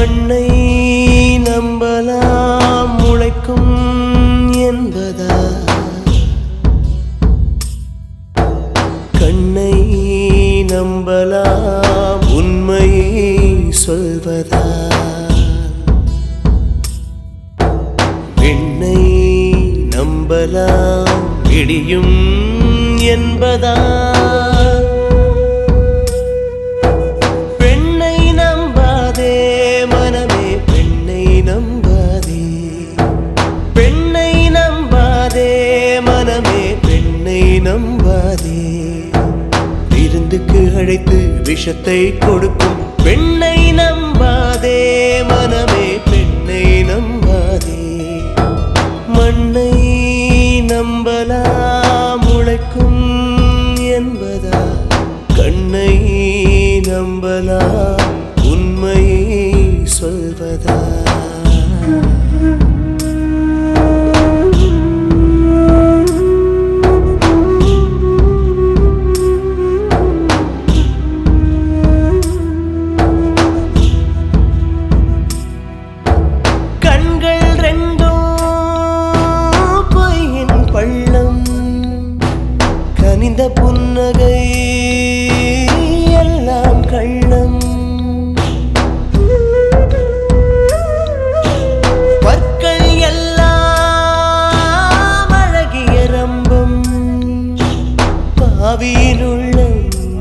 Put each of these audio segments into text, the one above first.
மண்ணை நம்பலாம் முளைக்கும் என்பதா கண்ணை நம்பலாம் உண்மையை சொல்வதா பெண்ணை நம்பலாம் இடியும் என்பதா பெண்ணை நம்பாதே மனமே பெண்ணை நம்பாதே பெண்ணை நம்பாதே மனமே பெண்ணை நம்பாதே விருந்துக்கு அழைத்து விஷத்தை கொடுக்கும் பெண்ணை நம்பாதே மனமே பெண்ணை நம்பாதே மண்ணை நம்பலாம் முளைக்கும் என்பதா கண்ணை நம்பலாம் உண்மையை சொல்வதா கண்கள் ரெண்டும் பொய்யின் பள்ளம் கனிந்த புன்னகை எல்லாம் கள்ளம் பற்கள் எல்லாம் அழகிய ரம்பம் பாவியில் உள்ளம்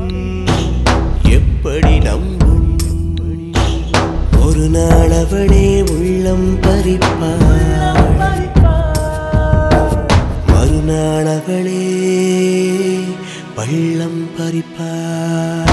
எப்படி நம்பும் ஒரு நாள் அவளே உள்ளம் பறிப்பாள் மறுநாள் அவளே பள்ளம் பறிப்பாள்